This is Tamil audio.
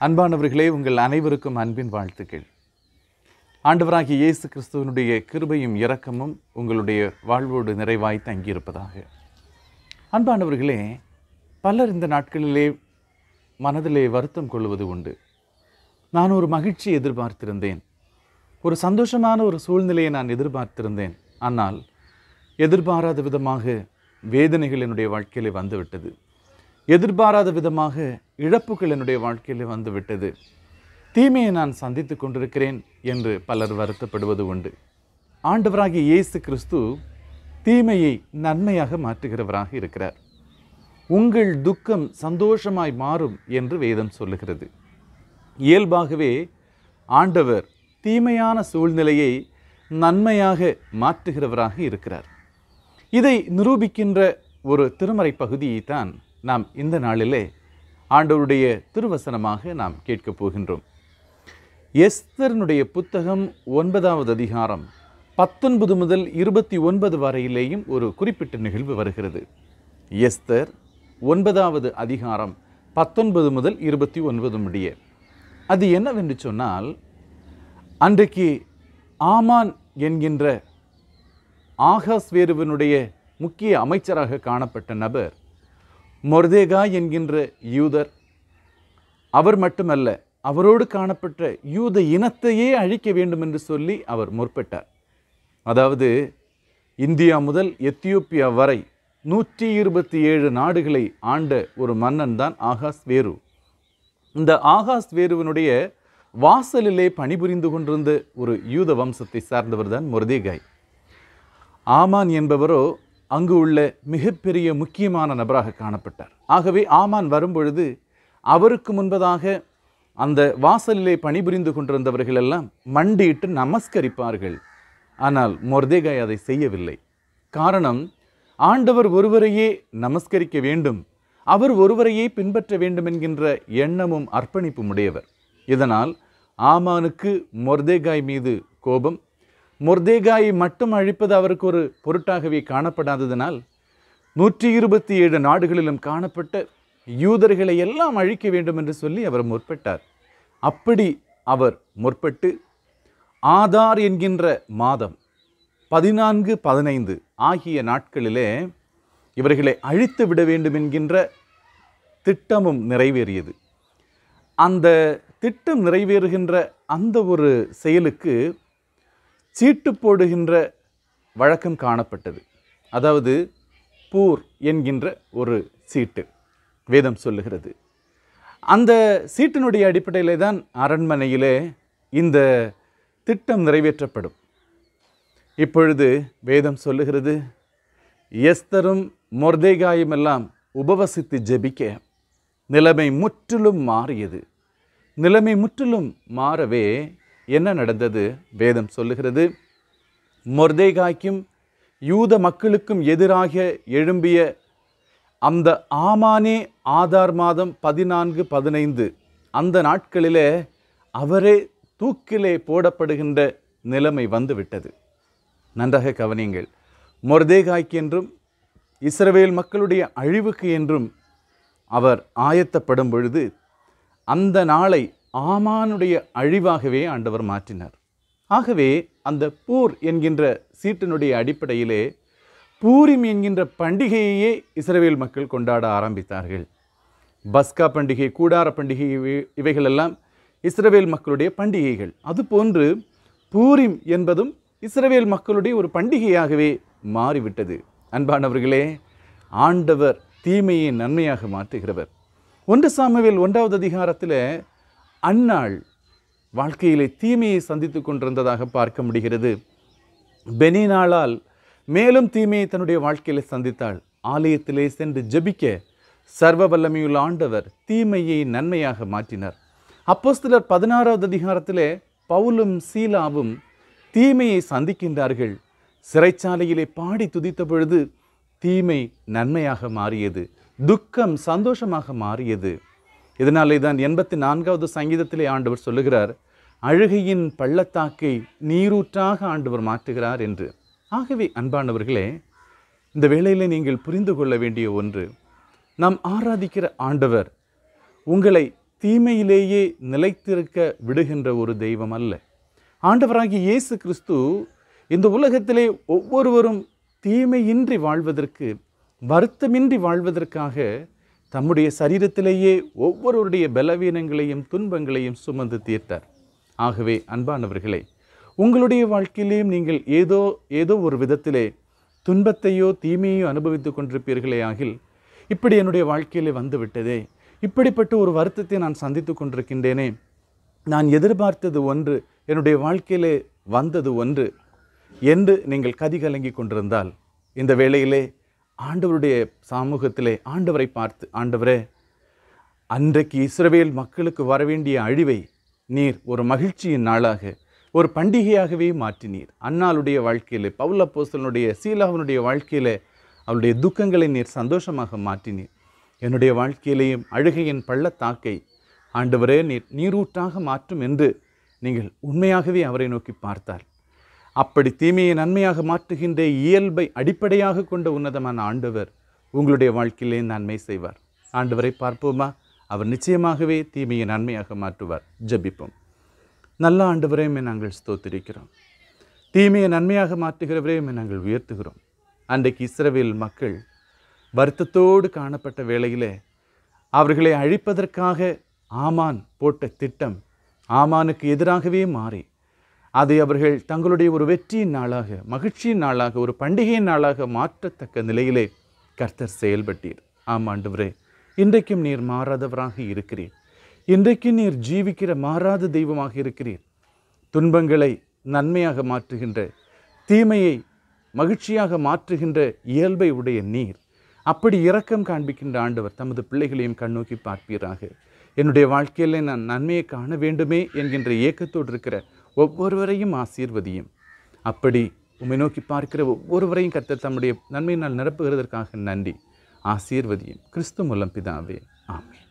அன்பானவர்களே உங்கள் அனைவருக்கும் அன்பின் வாழ்த்துக்கள் ஆண்டவராகிய இயேசு கிறிஸ்துவனுடைய கிருபையும் இரக்கமும் உங்களுடைய வாழ்வோடு நிறைவாய் தங்கியிருப்பதாக அன்பானவர்களே பலர் இந்த நாட்களிலே மனதிலே வருத்தம் கொள்வது உண்டு நான் ஒரு மகிழ்ச்சி எதிர்பார்த்திருந்தேன் ஒரு சந்தோஷமான ஒரு சூழ்நிலையை நான் எதிர்பார்த்திருந்தேன் ஆனால் எதிர்பாராத விதமாக வேதனைகள் என்னுடைய வாழ்க்கையிலே வந்துவிட்டது எதிர்பாராத விதமாக இழப்புகள் என்னுடைய வாழ்க்கையிலே வந்துவிட்டது தீமையை நான் சந்தித்து கொண்டிருக்கிறேன் என்று பலர் வருத்தப்படுவது உண்டு ஆண்டவராகிய இயேசு கிறிஸ்து தீமையை நன்மையாக மாற்றுகிறவராக இருக்கிறார் உங்கள் துக்கம் சந்தோஷமாய் மாறும் என்று வேதம் சொல்லுகிறது இயல்பாகவே ஆண்டவர் தீமையான சூழ்நிலையை நன்மையாக மாற்றுகிறவராக இருக்கிறார் இதை நிரூபிக்கின்ற ஒரு திருமறை பகுதியை தான் நாம் இந்த நாளிலே ஆண்டவருடைய திருவசனமாக நாம் கேட்கப் போகின்றோம் எஸ்தரனுடைய புத்தகம் ஒன்பதாவது அதிகாரம் பத்தொன்பது முதல் இருபத்தி ஒன்பது வரையிலேயும் ஒரு குறிப்பிட்ட நிகழ்வு வருகிறது எஸ்தர் ஒன்பதாவது அதிகாரம் பத்தொன்பது முதல் இருபத்தி ஒன்பது முடிய அது என்னவென்று சொன்னால் அன்றைக்கு ஆமான் என்கின்ற ஆகாஸ்வேருவனுடைய முக்கிய அமைச்சராக காணப்பட்ட நபர் மொர்தேகா என்கின்ற யூதர் அவர் மட்டுமல்ல அவரோடு காணப்பட்ட யூத இனத்தையே அழிக்க வேண்டும் என்று சொல்லி அவர் முற்பட்டார் அதாவது இந்தியா முதல் எத்தியோப்பியா வரை நூற்றி இருபத்தி ஏழு நாடுகளை ஆண்ட ஒரு மன்னன் தான் ஆகாஸ் வேரு இந்த ஆகாஸ் வேருவனுடைய வாசலிலே பணிபுரிந்து கொண்டிருந்த ஒரு யூத வம்சத்தை சார்ந்தவர் தான் மொர்தேகாய் ஆமான் என்பவரோ அங்கு உள்ள மிகப்பெரிய முக்கியமான நபராக காணப்பட்டார் ஆகவே ஆமான் வரும்பொழுது அவருக்கு முன்பதாக அந்த வாசலிலே பணிபுரிந்து கொண்டிருந்தவர்கள் எல்லாம் மண்டியிட்டு நமஸ்கரிப்பார்கள் ஆனால் மொர்தேகாய் அதை செய்யவில்லை காரணம் ஆண்டவர் ஒருவரையே நமஸ்கரிக்க வேண்டும் அவர் ஒருவரையே பின்பற்ற வேண்டும் என்கின்ற எண்ணமும் அர்ப்பணிப்பும் உடையவர் இதனால் ஆமானுக்கு மொர்தேகாய் மீது கோபம் மொர்தேகாயை மட்டும் அழிப்பது அவருக்கு ஒரு பொருட்டாகவே காணப்படாததனால் நூற்றி இருபத்தி ஏழு நாடுகளிலும் காணப்பட்ட யூதர்களை எல்லாம் அழிக்க வேண்டும் என்று சொல்லி அவர் முற்பட்டார் அப்படி அவர் முற்பட்டு ஆதார் என்கின்ற மாதம் பதினான்கு பதினைந்து ஆகிய நாட்களிலே இவர்களை அழித்து விட வேண்டும் என்கின்ற திட்டமும் நிறைவேறியது அந்த திட்டம் நிறைவேறுகின்ற அந்த ஒரு செயலுக்கு சீட்டு போடுகின்ற வழக்கம் காணப்பட்டது அதாவது பூர் என்கின்ற ஒரு சீட்டு வேதம் சொல்லுகிறது அந்த சீட்டினுடைய அடிப்படையிலே தான் அரண்மனையிலே இந்த திட்டம் நிறைவேற்றப்படும் இப்பொழுது வேதம் சொல்லுகிறது எஸ்தரும் மொர்தேகாயும் எல்லாம் உபவசித்து ஜெபிக்க நிலைமை முற்றிலும் மாறியது நிலைமை முற்றிலும் மாறவே என்ன நடந்தது வேதம் சொல்லுகிறது மொர்தேகாய்க்கும் யூத மக்களுக்கும் எதிராக எழும்பிய அந்த ஆமானே ஆதார் மாதம் பதினான்கு பதினைந்து அந்த நாட்களிலே அவரே தூக்கிலே போடப்படுகின்ற நிலைமை வந்துவிட்டது நன்றாக கவனியுங்கள் மொர்தேகாய்க்கு என்றும் இஸ்ரவேல் மக்களுடைய அழிவுக்கு என்றும் அவர் ஆயத்தப்படும் பொழுது அந்த நாளை ஆமானுடைய அழிவாகவே ஆண்டவர் மாற்றினார் ஆகவே அந்த பூர் என்கின்ற சீட்டினுடைய அடிப்படையிலே பூரிம் என்கின்ற பண்டிகையையே இஸ்ரவேல் மக்கள் கொண்டாட ஆரம்பித்தார்கள் பஸ்கா பண்டிகை கூடார பண்டிகை இவை- இவைகளெல்லாம் இஸ்ரவேல் மக்களுடைய பண்டிகைகள் அதுபோன்று பூரிம் என்பதும் இஸ்ரவேல் மக்களுடைய ஒரு பண்டிகையாகவே மாறிவிட்டது அன்பானவர்களே ஆண்டவர் தீமையை நன்மையாக மாற்றுகிறவர் ஒன்று சாமுவேல் ஒன்றாவது அதிகாரத்தில் அன்னாள் வாழ்க்கையிலே தீமையை சந்தித்து கொண்டிருந்ததாக பார்க்க முடிகிறது பெனினாளால் மேலும் தீமையை தன்னுடைய வாழ்க்கையிலே சந்தித்தாள் ஆலயத்திலே சென்று ஜெபிக்க சர்வ வல்லமையுள்ள ஆண்டவர் தீமையை நன்மையாக மாற்றினார் அப்போஸ்தலர் பதினாறாவது அதிகாரத்திலே பவுலும் சீலாவும் தீமையை சந்திக்கின்றார்கள் சிறைச்சாலையிலே பாடி துதித்த பொழுது தீமை நன்மையாக மாறியது துக்கம் சந்தோஷமாக மாறியது இதனாலே தான் எண்பத்தி நான்காவது சங்கீதத்திலே ஆண்டவர் சொல்லுகிறார் அழுகையின் பள்ளத்தாக்கை நீரூற்றாக ஆண்டவர் மாற்றுகிறார் என்று ஆகவே அன்பானவர்களே இந்த வேளையிலே நீங்கள் புரிந்து கொள்ள வேண்டிய ஒன்று நாம் ஆராதிக்கிற ஆண்டவர் உங்களை தீமையிலேயே நிலைத்திருக்க விடுகின்ற ஒரு தெய்வம் அல்ல ஆண்டவராகிய இயேசு கிறிஸ்து இந்த உலகத்திலே ஒவ்வொருவரும் தீமையின்றி வாழ்வதற்கு வருத்தமின்றி வாழ்வதற்காக தம்முடைய சரீரத்திலேயே ஒவ்வொருவருடைய பலவீனங்களையும் துன்பங்களையும் சுமந்து தீர்த்தார் ஆகவே அன்பானவர்களே உங்களுடைய வாழ்க்கையிலேயும் நீங்கள் ஏதோ ஏதோ ஒரு விதத்திலே துன்பத்தையோ தீமையோ அனுபவித்துக் கொண்டிருப்பீர்களே ஆகில் இப்படி என்னுடைய வாழ்க்கையிலே வந்து விட்டதே இப்படிப்பட்ட ஒரு வருத்தத்தை நான் சந்தித்து கொண்டிருக்கின்றேனே நான் எதிர்பார்த்தது ஒன்று என்னுடைய வாழ்க்கையிலே வந்தது ஒன்று என்று நீங்கள் கதி கலங்கி கொண்டிருந்தால் இந்த வேளையிலே ஆண்டவருடைய சமூகத்திலே ஆண்டவரை பார்த்து ஆண்டவரே அன்றைக்கு இஸ்ரவேல் மக்களுக்கு வரவேண்டிய அழிவை நீர் ஒரு மகிழ்ச்சியின் நாளாக ஒரு பண்டிகையாகவே மாற்றினீர் அன்னாளுடைய வாழ்க்கையிலே பவுல போஸ்தலனுடைய சீலாவனுடைய வாழ்க்கையிலே அவளுடைய துக்கங்களை நீர் சந்தோஷமாக மாற்றினீர் என்னுடைய வாழ்க்கையிலேயும் அழுகையின் பள்ளத்தாக்கை ஆண்டவரே நீர் நீரூற்றாக மாற்றும் என்று நீங்கள் உண்மையாகவே அவரை நோக்கி பார்த்தார் அப்படி தீமையை நன்மையாக மாற்றுகின்ற இயல்பை அடிப்படையாக கொண்ட உன்னதமான ஆண்டவர் உங்களுடைய வாழ்க்கையிலே நன்மை செய்வார் ஆண்டவரை பார்ப்போமா அவர் நிச்சயமாகவே தீமையை நன்மையாக மாற்றுவார் ஜெபிப்போம் நல்ல ஆண்டவரையுமே நாங்கள் ஸ்தோத்திரிக்கிறோம் தீமையை நன்மையாக மாற்றுகிறவரையுமே நாங்கள் உயர்த்துகிறோம் அன்றைக்கு இஸ்ரவேல் மக்கள் வருத்தத்தோடு காணப்பட்ட வேளையிலே அவர்களை அழிப்பதற்காக ஆமான் போட்ட திட்டம் ஆமானுக்கு எதிராகவே மாறி அதை அவர்கள் தங்களுடைய ஒரு வெற்றியின் நாளாக மகிழ்ச்சியின் நாளாக ஒரு பண்டிகையின் நாளாக மாற்றத்தக்க நிலையிலே கர்த்தர் செயல்பட்டீர் ஆம் ஆண்டவரே இன்றைக்கும் நீர் மாறாதவராக இருக்கிறீர் இன்றைக்கு நீர் ஜீவிக்கிற மாறாத தெய்வமாக இருக்கிறீர் துன்பங்களை நன்மையாக மாற்றுகின்ற தீமையை மகிழ்ச்சியாக மாற்றுகின்ற இயல்பை உடைய நீர் அப்படி இரக்கம் காண்பிக்கின்ற ஆண்டவர் தமது பிள்ளைகளையும் கண்ணோக்கி பார்ப்பீராக என்னுடைய வாழ்க்கையில் நான் நன்மையை காண வேண்டுமே என்கின்ற ஏக்கத்தோடு இருக்கிற ஒவ்வொருவரையும் ஆசீர்வதியும் அப்படி உம்மை நோக்கி பார்க்கிற ஒவ்வொருவரையும் கர்த்தர் தம்முடைய நன்மையினால் நிரப்புகிறதற்காக நன்றி ஆசீர்வதியும் கிறிஸ்து மூலம் பிதாவே ஆமென்